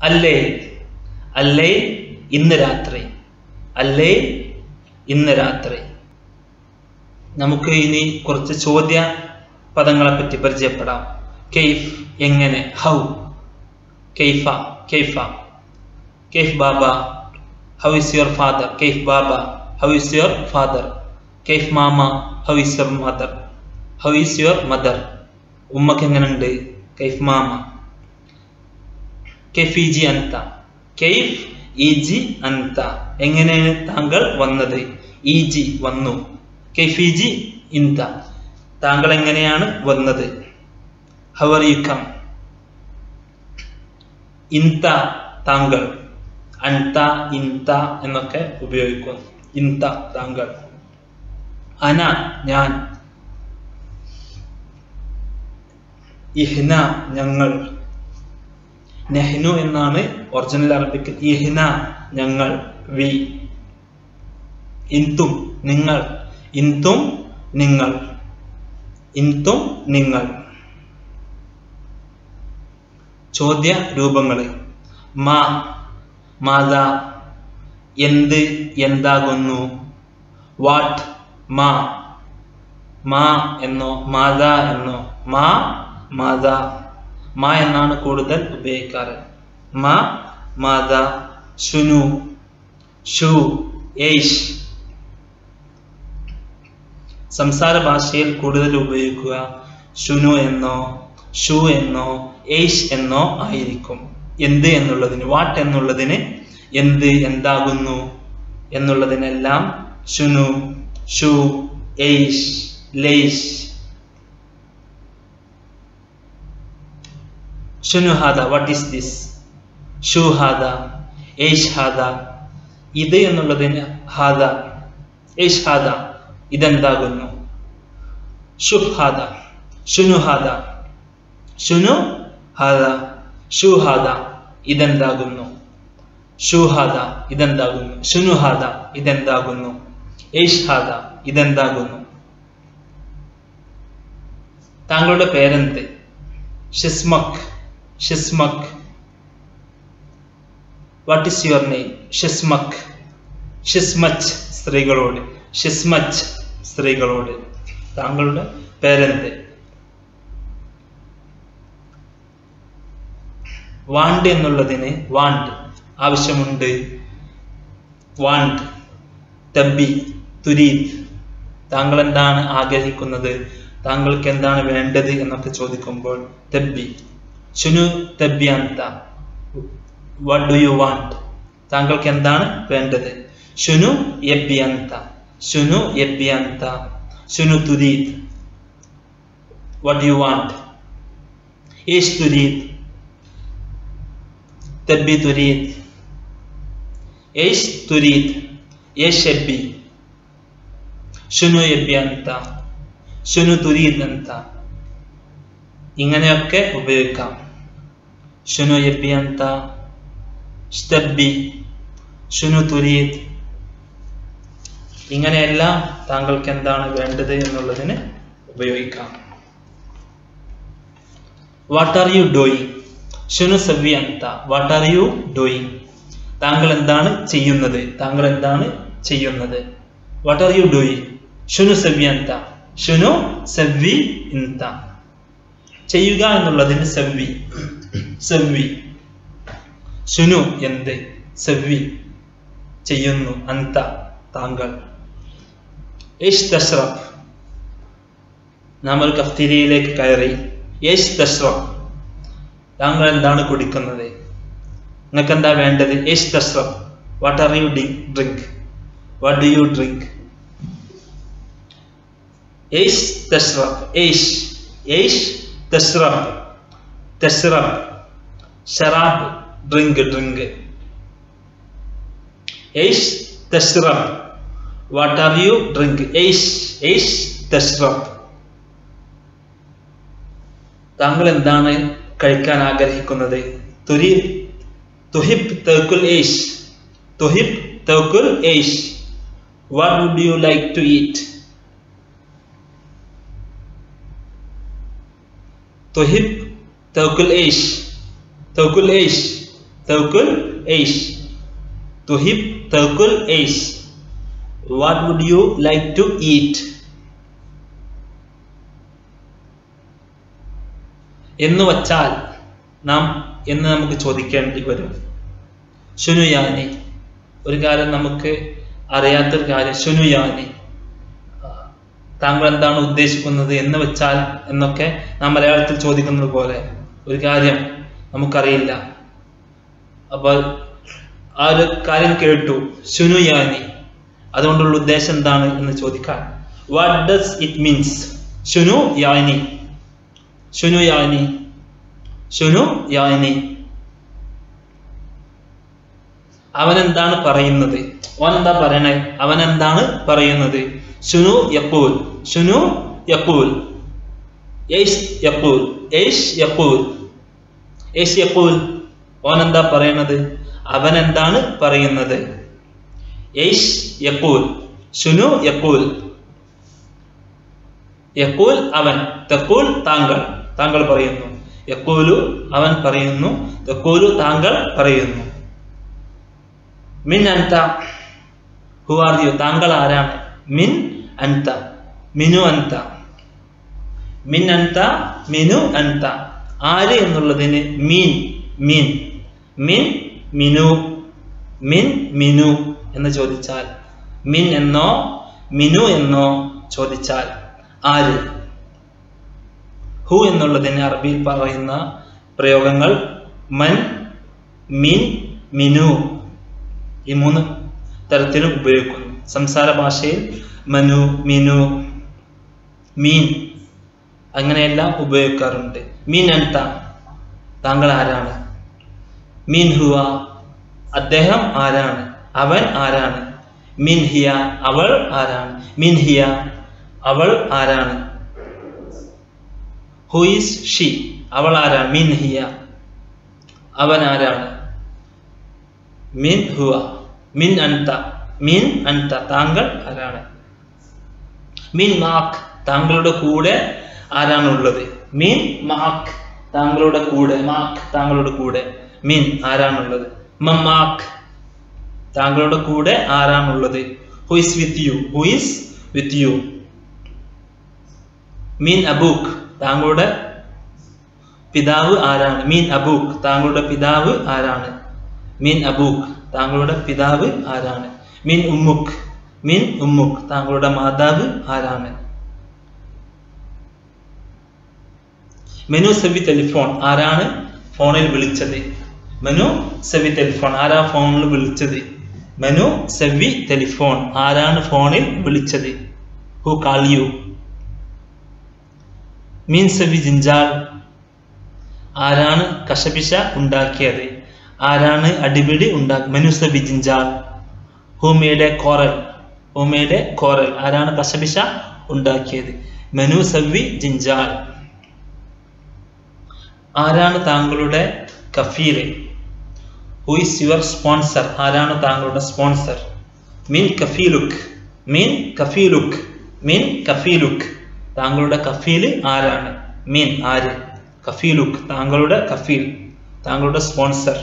അല്ലേ അല്ലേ ഇന്ന് രാത്രി അല്ലേ ഇന്ന് രാത്രി നമുക്ക് ഇനി കുറച്ച് ചോദ്യ പദങ്ങളെ പറ്റി പരിചയപ്പെടാം കെയ്ഫ് എങ്ങനെ ഹൗ കെയ്ഫ കെയ്ഫ കെയ്ഫ് ബാബ ഹൗ ഇസ് യുവർ ഫാദർ കെയ്ഫ് ബാബ ഹൗ ഇസ് യുവർ ഫാദർ കെയ്ഫ് മാമ how is your mother how is your mother ഉമ്മക്ക് എങ്ങനെയുണ്ട് കെയ്ഫ് മാമ കെയ്ഫ് ഈജി അന്ത കെയ്ഫ് ഈജി അന്ത എങ്ങനെയാണ് താങ്കൾ വന്നത് ഈജി വന്നു കെയ്ഫ് ഈജി ഇന്ത താങ്കൾ എങ്ങനെയാണ് വന്നത് ഹവർ യു കം ഇന്ത താങ്കൾ അൻത ഇന്ത എന്നൊക്കെ ഉപയോഗിക്കും ഇന്ത താങ്കൾ അന ഞാൻ ഇഹ്ന ഞങ്ങൾ നെഹ്നു എന്നാണ് ഒറിജിനൽ അറബിക്ക് ഇഹ്ന ഞങ്ങൾ വി ഇന്തും നിങ്ങൾ ഇന്തും നിങ്ങൾ ഇന്തും നിങ്ങൾ ചോദ്യ രൂപങ്ങള് മാ മാത എന്ത് എന്താകുന്നു വാട്ട് മാ മാ എന്നോ മാത എന്നോ മാ മാത മാ എന്നാണ് കൂടുതൽ ഉപയോഗിക്കാറ് മാ മാത ശുനു ഷു ഏഷ് സംസാര ഭാഷയിൽ കൂടുതൽ ഉപയോഗിക്കുക ശുനു എന്നോ ഷു എന്നോ ഏഷ് എന്നോ ആയിരിക്കും എന്ത് എന്നുള്ളതിന് വാട്ട് എന്നുള്ളതിന് എന്ത് എന്താകുന്നു എന്നുള്ളതിനെല്ലാം ശുനു ഷു ഏഷ് ലേഷ് ശുനു ഹാദ വാട്ട് ഈസ് ദിസ് ഷു ഹാദ ഏഷ് ഹാദ ഇത് എന്നുള്ളതിന് ഹാദ ഏഷ് ഹാദ ഇതെന്താകുന്നു ഷുഫ് ഹാദ ശുനു ഹാദ ശുനു ഹാദ ഷു ഹാദ ഇതെന്താകുന്നു ഷു ഹാദ ഇതെന്താകുന്നു ശുനു ഹാദ ഇതെന്താകുന്നു ഏഷ് ഹാദ ഇതെന്താകുന്നു താങ്കളുടെ പേരെന്ത് ഷിസ്മക് ഷിസ്മക് വാട്ട് ഇസ് യുവർ നെയിം ഷിസ്മക് ഷിസ്മച്ച് സ്ത്രീകളോട് ഷിസ്മച്ച് സ്ത്രീകളോട് താങ്കളുടെ പേരെന്ത് വാണ്ട് എന്നുള്ളതിന് വാണ്ട് ആവശ്യമുണ്ട് വാണ്ട് തബി തുരീത് താങ്കൾ എന്താണ് ആഗ്രഹിക്കുന്നത് താങ്കൾക്ക് എന്താണ് വേണ്ടത് എന്നൊക്കെ ചോദിക്കുമ്പോൾ തബി ശുനു തബ്യാന്ത വാട്ട് ഡു യു വാണ്ട് താങ്കൾക്ക് എന്താണ് വേണ്ടത് ശുനു യബ്യന്ത ശുനു യബ്യന്ത ശുനു തുരീത് വാട്ട് യു വാണ്ട് ഈഷ് തുരീത് تبي تريد ايش تريد ايش يبي شنو يبي انت شنو تريد انت ഇങ്ങനെയൊക്കെ ഉപയോഗിക്കാം شنو يبي انت تبي شنو تريد ഇങ്ങനെയെല്ലാം താങ്കൾക്ക് എന്താണ് വേണ്ടത് എന്നുള്ളതിന് ഉപയോഗിക്കാം വാട്ട് ആർ യു ഡൂയിങ് ഷുനു സവ്യ അന്ത വാട്ട് ആർ യു ഡൂയിങ് താങ്കൾ എന്താണ് ചെയ്യുന്നത് താങ്കൾ എന്താണ് ചെയ്യുന്നത് വാട്ട് ആർ യു ഡൂയിങ് ഷുനു സവ്യ അന്ത ഷുനു സവ്വി ഇന്ത ചെയ്യുക എന്നുള്ളതിന് സവ്വി സവ്വി ഷുനു എന്ത് സവ്വി ചെയ്യുന്നു അന്ത താങ്കൾ യേശ് തഷ്റഫ് നാം ഒരു കഫ്തീരിയയിലേക്ക് കയറി യേശ് തഷ്റഫ് താങ്കൾ എന്താണ് കുടിക്കുന്നത് നിങ്ങൾക്ക് എന്താ വേണ്ടത് യേശ് തഷ്റഫ് what are you drink what do you drink യേശ് തഷ്റഫ് യേശ് യേശ് തഷ്റഫ് തഷ്റഫ് ഷറാബ് ഡ്രിങ്ക് ഡ്രിങ്ക് യേശ് തഷ്റഫ് വാട്ട് ആർ യു ഡ്രിങ്ക് യേശ് യേശ് തഷ്റഫ് താങ്കൾ എന്താണ് കഴിക്കാൻ ആഗ്രഹിക്കുന്നത് തുരി തുഹിബ് തൗക്കുൽ ഏഷ് തുഹിബ് തൗക്കുൽ ഏഷ് what would you like to eat തുഹിബ് തൗക്കുൽ ഏഷ് തൗക്കുൽ ഏഷ് തൗക്കുൽ ഐഷ് തുഹിബ് തൗക്കുൽ ഐഷ് what would you like to eat എന്ന് വച്ചാൽ നാം എന്ന് നമുക്ക് ചോദിക്കേണ്ടി വരും ശുനുയാനി ഒരു കാര്യം നമുക്ക് അറിയാത്തൊരു കാര്യം ശുനുയാനി താങ്കൾ എന്താണ് ഉദ്ദേശിക്കുന്നത് എന്ന് വെച്ചാൽ എന്നൊക്കെ നാം മലയാളത്തിൽ ചോദിക്കുന്നത് പോലെ ഒരു കാര്യം നമുക്കറിയില്ല അപ്പോൾ ആ ഒരു കാര്യം കേട്ടു ശുനുയാനി അതുകൊണ്ടുള്ള ഉദ്ദേശം എന്താണ് എന്ന് ചോദിക്കാൻ വാട്ട് ഡസ് ഇറ്റ് മീൻസ് ശുനു യാനി ശുനു യാനി ശുനു യാനി അവൻ എന്താണ് പറയുന്നത് അവൻ എന്താ പറയണേ അവൻ എന്താണ് പറയുന്നത് ശുനു യപ്പൂൽ ശുനു യപ്പൂൽ യേശ് യപ്പൂൽ യേശ് യപ്പൂൽ യേശ് യപ്പൂൽ ഓൻ എന്താ പറയണത് അവൻ എന്താണ് പറയുന്നത് യേശ് യപ്പൂൽ ശുനു യപ്പൂൽ യക്കൂൽ അവൻ തെക്കൂൽ താങ്കൾ താങ്കൾ പറയുന്നു യക്കൂലു അവൻ പറയുന്നു തെക്കൂലു താങ്കൾ പറയുന്നു മിൻ അൻത ഹു ആർ യു താങ്കൾ ആരാണ് മിൻ അൻത മിനു അൻത മിൻ അൻത മിനു അൻത ആര് എന്നുള്ളതിന് മീൻ മീൻ മിൻ മിനു മിൻ മിനു എന്ന് ചോദിച്ചാൽ മിൻ എന്നോ മിനു എന്നോ ചോദിച്ചാൽ ആര് ഹു എന്നുള്ളതിന് അറബിയിൽ പറയുന്ന പ്രയോഗങ്ങൾ മൻ മിൻ മിനു ഈ മൂന്ന് തരത്തിലും ഉപയോഗിക്കുന്നു സംസാര ഭാഷയിൽ മനു മിനു മീൻ അങ്ങനെയെല്ലാം ഉപയോഗിക്കാറുണ്ട് മീൻ അൻത താങ്കൾ ആരാണ് മീൻ ഹുവ അദ്ദേഹം ആരാണ് അവൻ ആരാണ് മിൻ ഹിയ അവൾ ആരാണ് മിൻ ഹിയ അവൾ ആരാണ് ഹു ഈസ് ഷി അവൾ ആരാണ് മിൻ ഹിയ അവൻ ആരാണ് മിൻ ഹുവ മിൻ അൻത മിൻ അൻത താങ്കൾ ആരാണ് മിൻ മാക്ക് താങ്കളുടെ കൂടെ ആരാണുള്ളത് മിൻ മാക്ക് താങ്കളുടെ കൂടെ മാക്ക് താങ്കളുടെ കൂടെ മിൻ ആരാണുള്ളത് മമാക്ക് താങ്കളുടെ കൂടെ ആരാണുള്ളത് who is with you who is with you മീൻ അബൂക്ക് താങ്കളുടെ പിതാവ് ആരാണ് മീൻ അബൂക്ക് താങ്കളുടെ പിതാവ് ആരാണ് മീൻ അബൂക്ക് താങ്കളുടെ പിതാവ് ആരാണ് മീൻ ഉമ്മുക്ക് മീൻ ഉമ്മുക്ക് താങ്കളുടെ മാതാവ് ആരാണ് മെനു സെവി ടെലിഫോൺ ആരാണ് ഫോണിൽ വിളിച്ചത് മെനു സെവി ടെലിഫോൺ ആരാ ഫോണിൽ വിളിച്ചത് മെനു സെവി ടെലിഫോൺ ആരാണ് ഫോണിൽ വിളിച്ചത് ഹു കാൾ യു മീൻ സെവി ജിഞ്ചാൾ ആരാണ് കശപിശ ഉണ്ടാക്കിയത് ആരാണ് അടിപിടി ഉണ്ടാക്കി മെനു സെവി ജിഞ്ചാൾ who made a quarrel who made a quarrel ആരാണ് കശപിശ ഉണ്ടാക്കിയത് മെനു സെവി ജിഞ്ചാൾ ആരാണ് താങ്കളുടെ കഫീല് ഹു ഇസ് യുവർ സ്പോൺസർ ആരാണ് താങ്കളുടെ സ്പോൺസർ മീൻ കഫീലുക്ക് മീൻ കഫീലുക്ക് മീൻ കഫീലുക്ക് താങ്കളുടെ കഫീൽ ആരാണ് മീൻ ആര് കഫീലുക്ക് താങ്കളുടെ കഫീൽ താങ്കളുടെ സ്പോൺസർ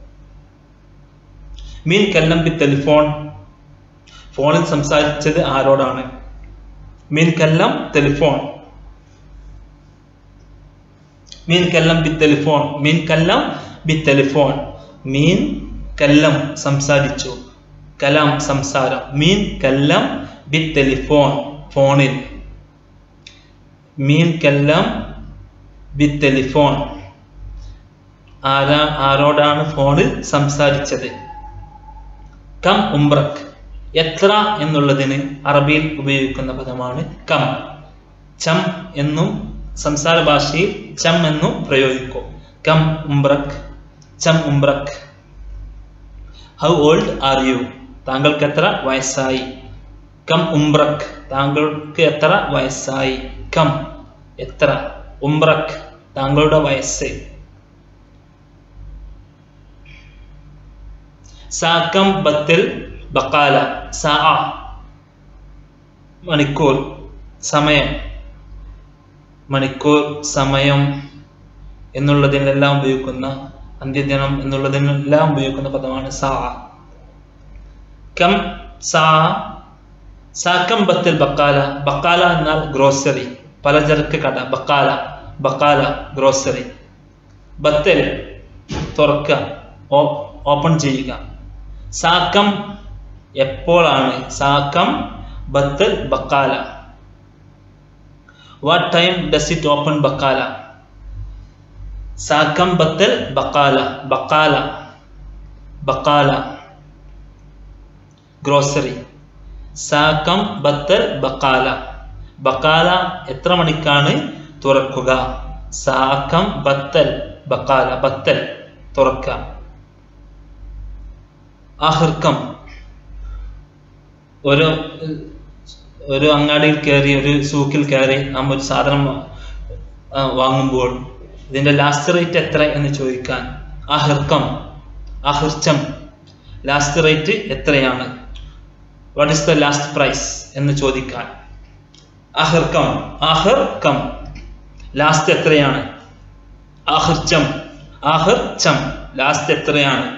മീൻ കല്ലം ബി ടെലിഫോൺ ഫോണിൽ സംസാരിച്ചത് ആരോടാണ് മീൻ കല്ലം ടെലിഫോൺ മീൻ കല്ലം ബി ടെലിഫോൺ മീൻ കല്ലം ബി ടെലിഫോൺ മീൻ കല്ലം സംസാരിച്ചു കലാം സംസാരം മീൻ കല്ലം ബി ടെലിഫോൺ ഫോണിൽ മീൻ കല്ലം ബി ടെലിഫോൺ ആരാ ആരോടാണ് ഫോണിൽ സംസാരിച്ചത് കം ഉംറക് എത്ര എന്നുള്ളതിന് അറബിയിൽ ഉപയോഗിക്കുന്ന പദമാണ് കം ചം എന്നും സംസാര ഭാഷയിൽ ചം എന്നും പ്രയോഗിക്കും കം ഉംബ്രക് ചം ഉംബ്രക് ഹൗ ഓൾഡ് ആർ യു താങ്കൾക്ക് എത്ര വയസ്സായി കം ഉംബ്രക് താങ്കൾക്ക് എത്ര വയസ്സായി കം എത്ര ഉംബ്രക് താങ്കളുടെ വയസ്സ് സാക്കം ബത്തിൽ ബക്കാല സാ മണിക്കൂർ സമയം മണിക്കൂർ സമയം എന്നുള്ളതിനെല്ലാം ഉപയോഗിക്കുന്ന അന്ത്യദിനം എന്നുള്ളതിനെല്ലാം ഉപയോഗിക്കുന്ന പദമാണ് സാ കം സാ സാക്കം ബത്തൽ ബക്കാല ബക്കാല എന്നാൽ ഗ്രോസറി പലചരക്ക് കട ബക്കാല ബക്കാല ഗ്രോസറി ബത്തൽ തുറക്കുക ഓപ്പൺ ചെയ്യുക സാക്കം എപ്പോഴാണ് സാക്കം ബത്തൽ ബക്കാല what time does it open ബക്കാല സാക്കം ബത്തൽ ബക്കാല ബക്കാല ബക്കാല ഗ്രോസറി സാക്കം ബത്തൽ ബക്കാല ബക്കാല എത്ര മണിക്കാണ് തുറക്കുക സാക്കം ബത്തൽ ബക്കാല ബത്തൽ തുറക്കുക ആഹിർക്കം ഒരു ഒരു അങ്ങാടിയിൽ കയറി ഒരു സൂക്കിൽ കയറി നാം ഒരു സാധനം ആ, വാങ്ങുമ്പോൾ ഇതിന്റെ ലാസ്റ്റ് റേറ്റ് എത്ര എന്ന് ചോദിക്കാൻ ആഹിർക്കം ആഹിർച്ചം ലാസ്റ്റ് റേറ്റ് എത്രയാണ് what is the last price എന്ന് ചോദിക്കാൻ ആഹിർക്കം ആഹിർക്കം ലാസ്റ്റ് എത്രയാണ് ആഹിർച്ചം ആഹിർച്ചം ലാസ്റ്റ് എത്രയാണ്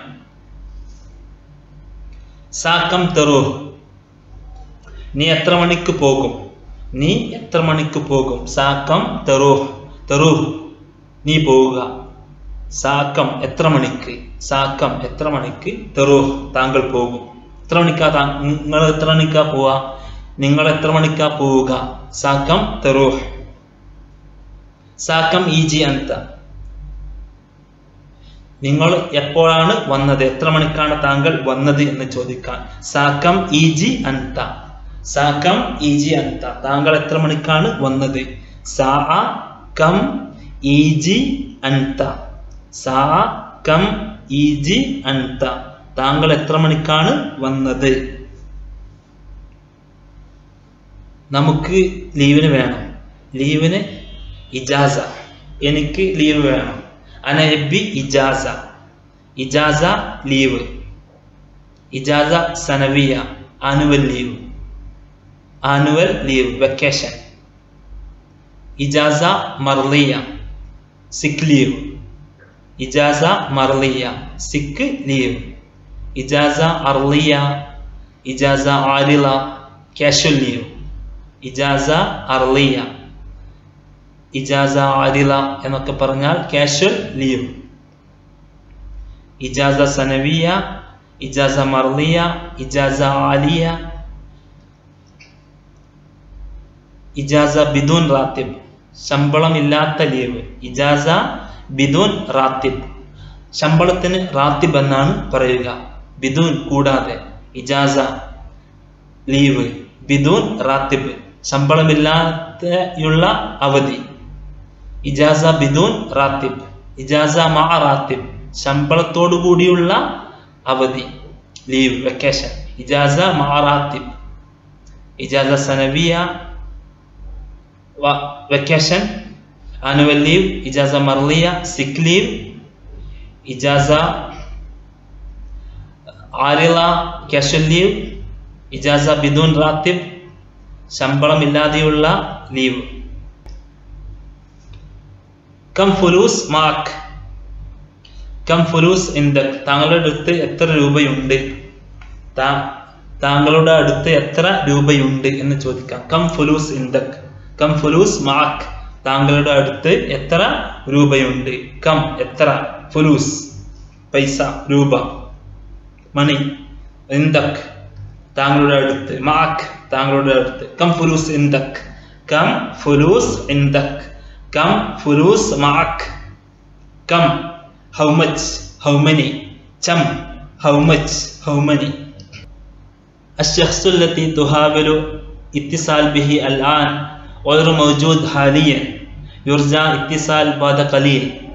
സാക്കം തെറൂഹ് നീ എത്ര മണിക്ക് പോകും നീ എത്ര മണിക്ക് പോകും സാക്കം തെറൂഹ് തെറൂഹ് നീ പോവുക സാക്കം എത്ര മണിക്ക് സാക്കം എത്ര മണിക്ക് തെറൂഹ് താങ്കൾ പോകും എത്ര മണിക്കാ താ നിങ്ങൾ എത്ര മണിക്കാ പോവാ നിങ്ങൾ എത്ര മണിക്കാ പോവുക സാക്കം തെറൂഹ് സാക്കം ഈജി അന്ത നിങ്ങൾ എപ്പോഴാണ് വന്നത് എത്ര മണിക്കാണ് താങ്കൾ വന്നത് എന്ന് ചോദിക്കാൻ സാക്കം ഈജി അന്ത സാക്കം ഈജി അന്ത താങ്കൾ എത്ര മണിക്കാണ് വന്നത് സാ കം ഈജി അന്ത സാ കം ഈജി അന്ത താങ്കൾ എത്ര മണിക്കാണ് വന്നത് നമുക്ക് ലീവിന് വേണം ലീവിന് ഇജാസ എനിക്ക് ലീവ് വേണം അനബി ഇജാസ ഇജാസ ലീവ് ഇജാസ സനവിയ annual leave annual leave vacation ഇജാസ മർലിയ സിക്ക് ലീവ് ഇജാസ മർലിയ സിക്ക് ലീവ് ഇജാസ അർലിയ ഇജാസ ആരില കാഷ്വൽ ലീവ് ഇജാസ അർലിയ ഇജാസ ആരില എന്നൊക്കെ പറഞ്ഞാൽ കാഷ്വൽ ലീവ് ഇജാസ സനവിയ ഇജാസ മർലിയ ഇജാസ ആലിയ ഇജാസ ബിദൂൻ റാത്തിബ് ശമ്പളമില്ലാത്ത ലീവ് ഇജാസ ബിദൂൻ റാത്തിബ് ശമ്പളത്തിന് റാത്തിബ് എന്നാണ് പറയുക ബിദൂൻ കൂടാതെ ഇജാസ ലീവ് ബിദൂൻ റാത്തിബ് ശമ്പളമില്ലാതെയുള്ള അവധി ഇജാസ ബിദൂൻ റാത്തിബ് ഇജാസ മാ റാത്തിബ് ശമ്പളത്തോടു കൂടിയുള്ള അവധി ലീവ് വെക്കേഷൻ ഇജാസ മാ റാത്തിബ് ഇജാസ സനവിയ വെക്കേഷൻ ആനുവൽ ലീവ് ഇജാസ മർലിയ സിക്ക് ലീവ് ഇജാസ ആരിള കാഷ്വൽ ലീവ് ഇജാസ ബിദൂൻ റാത്തിബ് ശമ്പളമില്ലാതെയുള്ള ലീവ് കം ഫുലൂസ് മാർക്ക് കം ഫുലൂസ് ഇന്ദക് താങ്കളുടെ അടുത്ത് എത്ര രൂപയുണ്ട് താ- താങ്കളുടെ അടുത്ത് എത്ര രൂപയുണ്ട് എന്ന് ചോദിക്കാം കം ഫുലൂസ് ഇന്ദക് കം ഫുലൂസ് മാർക്ക് താങ്കളുടെ അടുത്ത് എത്ര രൂപയുണ്ട് കം എത്ര ഫുലൂസ് പൈസ രൂപ മണി ഇന്ദക് താങ്കളുടെ അടുത്ത് മാക്ക് താങ്കളുടെ അടുത്ത് കം ഫുലൂസ് ഇന്ദക് കം ഫുലൂസ് ഇന്ദക് കം ഫുലൂസ് മാക്ക് കം ഹൗ മച്ച് ഹൗ many ചം ഹൗ മച്ച് ഹൗ many الشخص الذي تحاول اتصال به الآن غير موجود حاليا يرجى اتصال بعد قليل